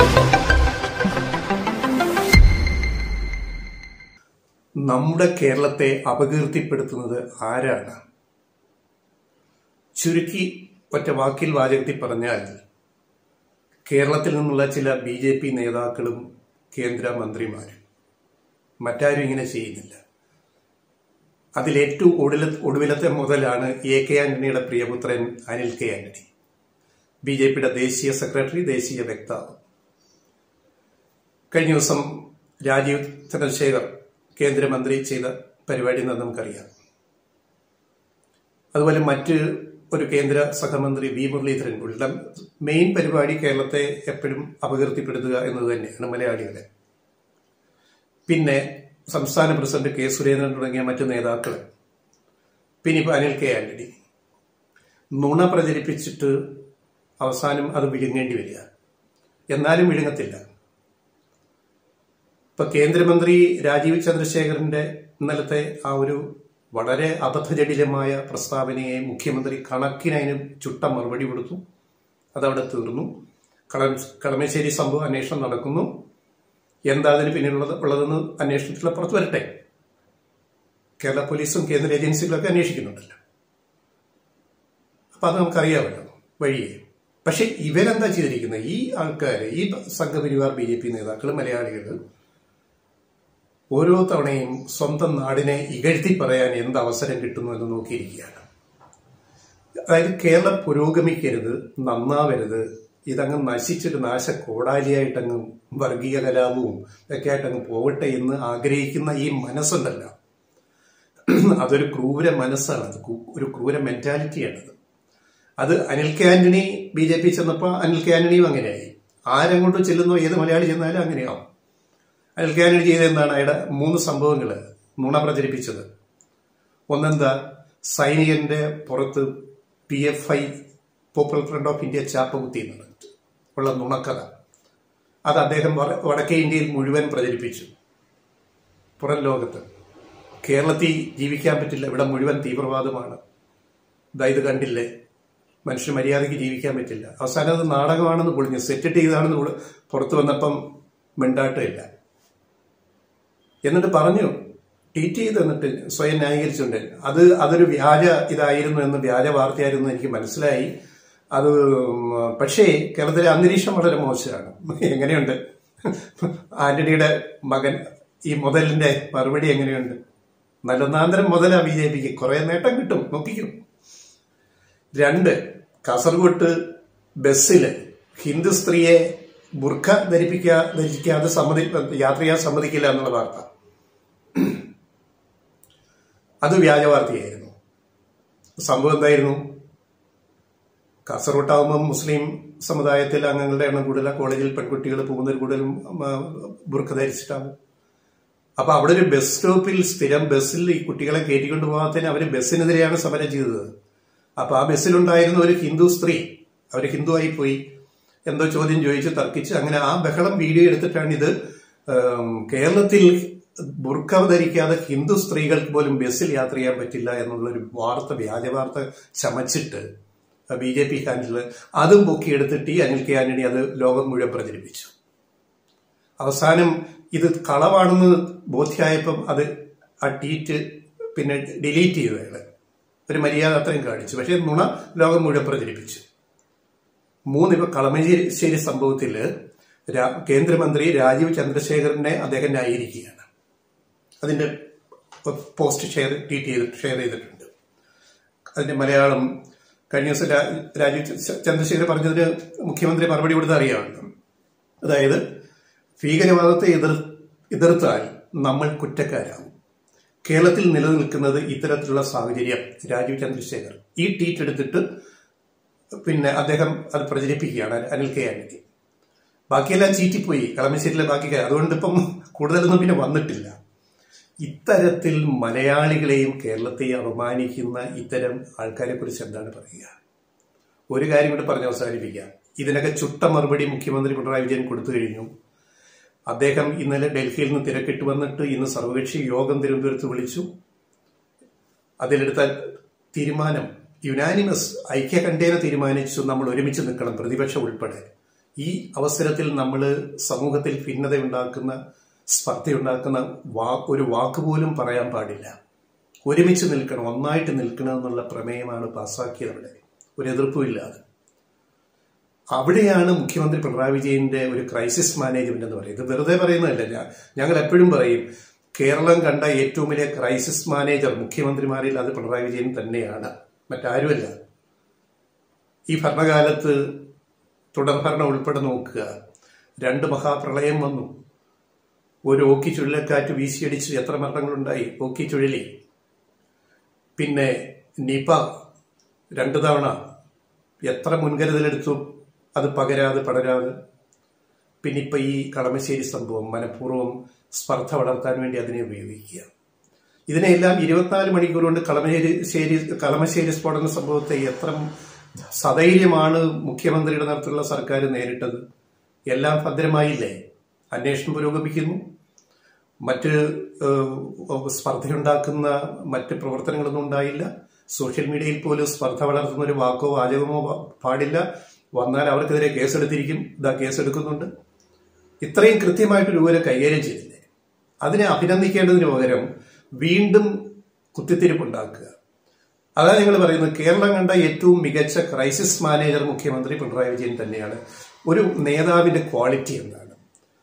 നമ്മുടെ കേരളത്തെ അപകീർത്തിപ്പെടുത്തുന്നത് ആരാണ് ചുരുക്കി ഒറ്റ വാക്കിൽ വാചകത്തിൽ പറഞ്ഞാൽ കേരളത്തിൽ നിന്നുള്ള ചില ബി ജെ പി നേതാക്കളും കേന്ദ്ര മന്ത്രിമാരും മറ്റാരും ഇങ്ങനെ ചെയ്യുന്നില്ല അതിലേറ്റവും ഒടുവില ഒടുവിലത്തെ മുതലാണ് എ കെ ആന്റണിയുടെ പ്രിയപുത്രൻ Anil K Antony B J പിയുടെ ദേശീയ സെക്രട്ടറി ദേശീയ വക്താവ് കഴിഞ്ഞ ദിവസം രാജീവ് ചന്ദ്രശേഖർ കേന്ദ്രമന്ത്രി ചെയ്ത പരിപാടി എന്ന് നമുക്കറിയാം അതുപോലെ മറ്റ് ഒരു കേന്ദ്ര സഹമന്ത്രി വി മുരളീധരൻ ഉള്ള മെയിൻ പരിപാടി കേരളത്തെ എപ്പോഴും അപകീർത്തിപ്പെടുത്തുക എന്നത് തന്നെയാണ് മലയാളികളെ പിന്നെ സംസ്ഥാന പ്രസിഡന്റ് കെ സുരേന്ദ്രൻ തുടങ്ങിയ മറ്റു നേതാക്കൾ പിന്നെ ഇപ്പൊ അനിൽ കെ ആന്റണി നുണ പ്രചരിപ്പിച്ചിട്ട് അവസാനം അത് വിഴുങ്ങേണ്ടി വരിക എന്നാലും വിഴുങ്ങത്തില്ല ഇപ്പൊ കേന്ദ്രമന്ത്രി രാജീവ് ചന്ദ്രശേഖരന്റെ ഇന്നലത്തെ ആ ഒരു വളരെ അബദ്ധജടിലമായ പ്രസ്താവനയെ മുഖ്യമന്ത്രി കണക്കിനതിന് ചുട്ട മറുപടി കൊടുത്തു അതവിടെ തീർന്നു കള- കളമശ്ശേരി സംഭവം അന്വേഷണം നടക്കുന്നു എന്താ അതിന് പിന്നിലുള്ളത് ഉള്ളതെന്ന് അന്വേഷണത്തിൽ പുറത്തു വരട്ടെ കേരള പോലീസും കേന്ദ്ര ഏജൻസികളൊക്കെ അന്വേഷിക്കുന്നുണ്ടല്ലോ അപ്പൊ അത് നമുക്കറിയാമല്ലോ വഴിയെ പക്ഷെ ഇവരെന്താ ചെയ്തിരിക്കുന്നത് ഈ ആൾക്കാർ ഈ സംഘപരിവാർ ബി ജെ പി നേതാക്കൾ മലയാളികൾ ഓരോ തവണയും സ്വന്തം നാടിനെ ഇകഴ്ത്തി പറയാൻ എന്ത് അവസരം കിട്ടുന്നു എന്ന് നോക്കിയിരിക്കുകയാണ് അതായത് കേരളം പുരോഗമിക്കരുത് നന്നാവരുത് ഇതങ്ങ് നശിച്ചൊരു നാശ കോടാലിയായിട്ടങ്ങ് വർഗീയ കലാപവും ഒക്കെ ആയിട്ടങ്ങ് പോകട്ടെ എന്ന് ആഗ്രഹിക്കുന്ന ഈ മനസ്സുണ്ടല്ലോ അതൊരു ക്രൂര മനസ്സാണ് അത് കു- ഒരു ക്രൂര മെന്റാലിറ്റിയാണത് അത് Anil K Antony B J P ചെന്നപ്പോൾ അനിൽ കെ ആന്റണിയും അങ്ങനെയായി ആരെങ്ങോട്ട് ചെല്ലുന്നോ ഏത് മലയാളി ചെന്നാലും അങ്ങനെയാവും അനിൽ കെ ആന്റണി ചെയ്ത എന്താണ് അയാളുടെ മൂന്ന് സംഭവങ്ങൾ നുണ പ്രചരിപ്പിച്ചത് ഒന്നെന്താ സൈനികന്റെ പുറത്ത് P F I popular front of India ചാപ്പ കുത്തി എന്ന് പറഞ്ഞിട്ട് ഉള്ള നുണക്കഥ അത് അദ്ദേഹം വട- വടക്കേ ഇന്ത്യയിൽ മുഴുവൻ പ്രചരിപ്പിച്ചു പുറം ലോകത്ത് കേരളത്തിൽ ജീവിക്കാൻ പറ്റില്ല ഇവിടെ മുഴുവൻ തീവ്രവാദമാണ് ഇതാ ഇത് കണ്ടില്ലേ മനുഷ്യ മര്യാദയ്ക്ക് ജീവിക്കാൻ പറ്റില്ല അവസാനം അത് നാടകമാണെന്ന് പൊളിഞ്ഞു സെറ്റ് ചെയ്താണെന്ന് പൊളി- പുറത്തു വന്നപ്പം മിണ്ടാട്ടമില്ല എന്നിട്ട് പറഞ്ഞു ട്വീറ്റ് ചെയ്ത് എന്നിട്ട് സ്വയം ന്യായീകരിച്ചുണ്ട് അത് അതൊരു വ്യാജ ഇതായിരുന്നു എന്ന് വ്യാജ വാർത്തയായിരുന്നു എന്ന് എനിക്ക് മനസ്സിലായി അത് ഉം, പക്ഷേ കേരളത്തിലെ അന്തരീക്ഷം വളരെ മോശമാണ് എങ്ങനെയുണ്ട് ആന്റണിയുടെ മകൻ ഈ മുതലിന്റെ മറുപടി എങ്ങനെയുണ്ട് നല്ലൊന്നാന്തരം മുതലാ ബി ജെ പിക്ക് കുറെ നേട്ടം കിട്ടും നോക്കിക്കും രണ്ട് കാസർഗോട്ട് ബസ്സിൽ ഹിന്ദു സ്ത്രീയെ ബുർഖ ധരിപ്പിക്കാ ധരിക്കാതെ സമ്മതി യാത്ര ചെയ്യാൻ സമ്മതിക്കില്ല എന്നുള്ള വാർത്ത അത് വ്യാജ വാർത്തയായിരുന്നു സംഭവം എന്തായിരുന്നു കാസർഗോട്ടാവുമ്പോൾ മുസ്ലിം സമുദായത്തിൽ അംഗങ്ങളുടെ എണ്ണം കൂടുതൽ കോളേജിൽ പെൺകുട്ടികൾ പോകുന്നതിൽ കൂടുതലും ആ, ബുർഖ ധരിച്ചിട്ടാവും അപ്പൊ അവിടെ ഒരു ബസ് സ്റ്റോപ്പിൽ സ്ഥിരം ബസ്സിൽ ഈ കുട്ടികളെ കയറ്റിക്കൊണ്ട് പോകാത്തതിന് അവര് ബസ്സിനെതിരെയാണ് സമരം ചെയ്തത് അപ്പൊ ആ ബസ്സിലുണ്ടായിരുന്ന ഒരു ഹിന്ദു സ്ത്രീ അവർ ഹിന്ദു ആയി പോയി എന്തോ ചോദ്യം ചോദിച്ച് തർക്കിച്ച് അങ്ങനെ ആ ബഹളം വീഡിയോ എടുത്തിട്ടാണ് ഇത് ഉം, കേരളത്തിൽ ബുർഖ ധരിക്കാതെ ഹിന്ദു സ്ത്രീകൾക്ക് പോലും ബസ്സിൽ യാത്ര ചെയ്യാൻ പറ്റില്ല എന്നുള്ളൊരു വാർത്ത വ്യാജ വാർത്ത ചമച്ചിട്ട് ബി ജെ പി ഹാൻഡിൽ അതും പൊക്കിയെടുത്തിട്ട് ഈ അനിൽ കെ ആന്റണി അത് ലോകം മുഴുവൻ പ്രചരിപ്പിച്ചു അവസാനം ഇത് കളവാണെന്ന് ബോധ്യമായപ്പം അത് ആ ട്വീറ്റ് പിന്നെ ഡിലീറ്റ് ചെയ്തു അയാള് ഒരു മര്യാദ അത്രയും കാണിച്ചു പക്ഷേ നുണ ലോകം മുഴുവൻ പ്രചരിപ്പിച്ചു മൂന്ന് ഇപ്പൊ കളമശ്ശേരി സംഭവത്തില് രാ- കേന്ദ്രമന്ത്രി രാജീവ് ചന്ദ്രശേഖരനെ അദ്ദേഹം ന്യായീകരിക്കുകയാണ് അതിന്റെ പോസ്റ്റ് ഷെയർ ട്വീറ്റ് ചെയ്ത് ഷെയർ ചെയ്തിട്ടുണ്ട് അതിന്റെ മലയാളം കഴിഞ്ഞ ദിവസം രാ- രാജീവ് ച- ചന്ദ്രശേഖർ പറഞ്ഞതിന് മുഖ്യമന്ത്രി മറുപടി കൊടുത്ത് അറിയാമല്ലോ അതായത് ഭീകരവാദത്തെ എതിർ എതിർത്താൽ നമ്മൾ കുറ്റക്കാരാകും കേരളത്തിൽ നിലനിൽക്കുന്നത് ഇത്തരത്തിലുള്ള സാഹചര്യം രാജീവ് ചന്ദ്രശേഖർ ഈ ട്വീറ്റ് എടുത്തിട്ട് പിന്നെ അദ്ദേഹം അത് പ്രചരിപ്പിക്കുകയാണ് അനിൽ കെ ആന്റണി ബാക്കിയെല്ലാം ചീറ്റിപ്പോയി കളമശ്ശേരിയിലെ ബാക്കി കാര്യം. അതുകൊണ്ട് ഇപ്പം കൂടുതലൊന്നും പിന്നെ വന്നിട്ടില്ല ഇത്തരത്തിൽ മലയാളികളെയും കേരളത്തെയും അപമാനിക്കുന്ന ഇത്തരം ആൾക്കാരെ കുറിച്ച് എന്താണ് പറയുക ഒരു കാര്യം കൂടെ പറഞ്ഞ് അവസാനിപ്പിക്കാം ഇതിനൊക്കെ ചുട്ട മറുപടി മുഖ്യമന്ത്രി പിണറായി വിജയൻ കൊടുത്തു കഴിഞ്ഞു അദ്ദേഹം ഇന്നലെ ഡൽഹിയിൽ നിന്ന് തിരക്കിട്ട് വന്നിട്ട് ഇന്ന് സർവകക്ഷി യോഗം തിരുവനന്തപുരത്ത് വിളിച്ചു അതിലെടുത്ത തീരുമാനം യുനാനിമസ് ഐക്യകണ്ഠേന തീരുമാനിച്ചു നമ്മൾ ഒരുമിച്ച് നിൽക്കണം പ്രതിപക്ഷം ഉൾപ്പെടെ ഈ അവസരത്തിൽ നമ്മൾ സമൂഹത്തിൽ ഭിന്നത ഉണ്ടാക്കുന്ന സ്പർദ്ധയുണ്ടാക്കുന്ന വാ ഒരു വാക്ക് പോലും പറയാൻ പാടില്ല ഒരുമിച്ച് നിൽക്കണം ഒന്നായിട്ട് നിൽക്കണം എന്നുള്ള പ്രമേയമാണ് പാസ്സാക്കിയത് അവിടെ ഒരു എതിർപ്പുമില്ലാതെ അവിടെയാണ് മുഖ്യമന്ത്രി പിണറായി വിജയന്റെ ഒരു ക്രൈസിസ് മാനേജ്മെന്റ് എന്ന് പറയുന്നത് ഇത് വെറുതെ പറയുന്നതല്ല ഞാൻ ഞങ്ങൾ എപ്പോഴും പറയും കേരളം കണ്ട ഏറ്റവും വലിയ ക്രൈസിസ് മാനേജർ മുഖ്യമന്ത്രിമാരിൽ അത് പിണറായി വിജയൻ തന്നെയാണ് മറ്റാരുമല്ല ഈ ഭരണകാലത്ത് തുടർഭരണം ഉൾപ്പെടെ നോക്കുക രണ്ട് മഹാപ്രളയം വന്നു ഒരു ഓക്കി ചുഴലിക്കാറ്റ് വീശിയടിച്ച് എത്ര മരണങ്ങളുണ്ടായി ഓക്കി ചുഴലി പിന്നെ നിപ രണ്ടു തവണ എത്ര മുൻകരുതലെടുത്തു അത് പകരാതെ പടരാതെ പിന്നെ ഇപ്പൊ ഈ കളമശ്ശേരി സംഭവം മനഃപൂർവ്വം സ്പർദ്ധ വളർത്താൻ വേണ്ടി അതിനെ ഉപയോഗിക്കുക ഇതിനെല്ലാം ഇരുപത്തിനാല് മണിക്കൂർ കൊണ്ട് കളമശ്ശേരി കളമശ്ശേരി സ്ഫോടന സംഭവത്തെ എത്ര സധൈര്യമാണ് മുഖ്യമന്ത്രിയുടെ നേതൃത്വത്തിലുള്ള സർക്കാർ നേരിട്ടത് എല്ലാം ഭദ്രമായില്ലേ അന്വേഷണം പുരോഗമിക്കുന്നു മറ്റ് സ്പർദ്ധയുണ്ടാക്കുന്ന മറ്റ് പ്രവർത്തനങ്ങളൊന്നും ഉണ്ടായില്ല സോഷ്യൽ മീഡിയയിൽ പോലും സ്പർദ്ധ വളർത്തുന്ന ഒരു വാക്കോ വാചകമോ പാടില്ല വന്നാൽ അവർക്കെതിരെ കേസെടുത്തിരിക്കും ഇതാ കേസെടുക്കുന്നുണ്ട് ഇത്രയും കൃത്യമായിട്ട് രൂപരെ കൈകാര്യം ചെയ്തില്ലേ അതിനെ അഭിനന്ദിക്കേണ്ടതിന് പകരം വീണ്ടും കുത്തിത്തിരിപ്പുണ്ടാക്കുക അതാണ് ഞങ്ങൾ പറയുന്നത് കേരളം കണ്ട ഏറ്റവും മികച്ച ക്രൈസിസ് മാനേജർ മുഖ്യമന്ത്രി പിണറായി വിജയൻ തന്നെയാണ് ഒരു നേതാവിന്റെ ക്വാളിറ്റി എന്താണ്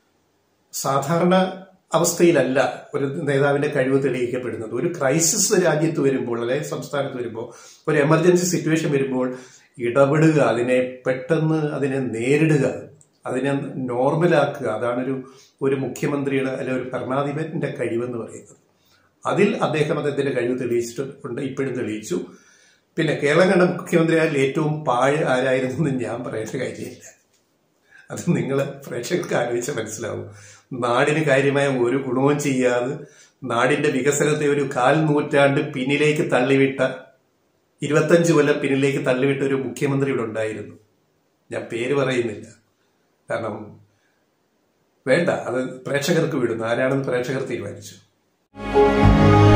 സാധാരണ അവസ്ഥയിലല്ല ഒരു നേതാവിന്റെ കഴിവ് തെളിയിക്കപ്പെടുന്നത് ഒരു ക്രൈസിസ് രാജ്യത്ത് വരുമ്പോൾ അല്ലെങ്കിൽ സംസ്ഥാനത്ത് വരുമ്പോൾ ഒരു എമർജൻസി സിറ്റുവേഷൻ വരുമ്പോൾ ഇടപെടുക അതിനെ പെട്ടെന്ന് അതിനെ നേരിടുക അതിനെ നോർമലാക്കുക അതാണൊരു ഒരു മുഖ്യമന്ത്രിയുടെ അല്ലെങ്കിൽ ഒരു ഭരണാധിപന്റെ കഴിവെന്ന് പറയുന്നത് അതിൽ അദ്ദേഹം അദ്ദേഹത്തിന്റെ കഴിവ് തെളിയിച്ചിട്ടുണ്ട് ഇപ്പോഴും തെളിയിച്ചു പിന്നെ കേരളം കണ്ട മുഖ്യമന്ത്രിയായാൽ ഏറ്റവും പാഴ് ആരായിരുന്നു എന്ന് ഞാൻ പറയേണ്ട കാര്യമില്ല അത് നിങ്ങൾ പ്രേക്ഷകർക്ക് ആലോചിച്ചാൽ മനസ്സിലാവും നാടിന് കാര്യമായ ഒരു ഗുണവും ചെയ്യാതെ നാടിന്റെ വികസനത്തെ ഒരു കാൽ നൂറ്റാണ്ട് പിന്നിലേക്ക് തള്ളിവിട്ട ഇരുപത്തഞ്ച് കൊല്ലം പിന്നിലേക്ക് തള്ളിവിട്ട ഒരു മുഖ്യമന്ത്രി ഇവിടെ ഉണ്ടായിരുന്നു ഞാൻ പേര് പറയുന്നില്ല കാരണം വേണ്ട അത് പ്രേക്ഷകർക്ക് വിടുന്നു ആരാണെന്ന് പ്രേക്ഷകർ തീരുമാനിച്ചു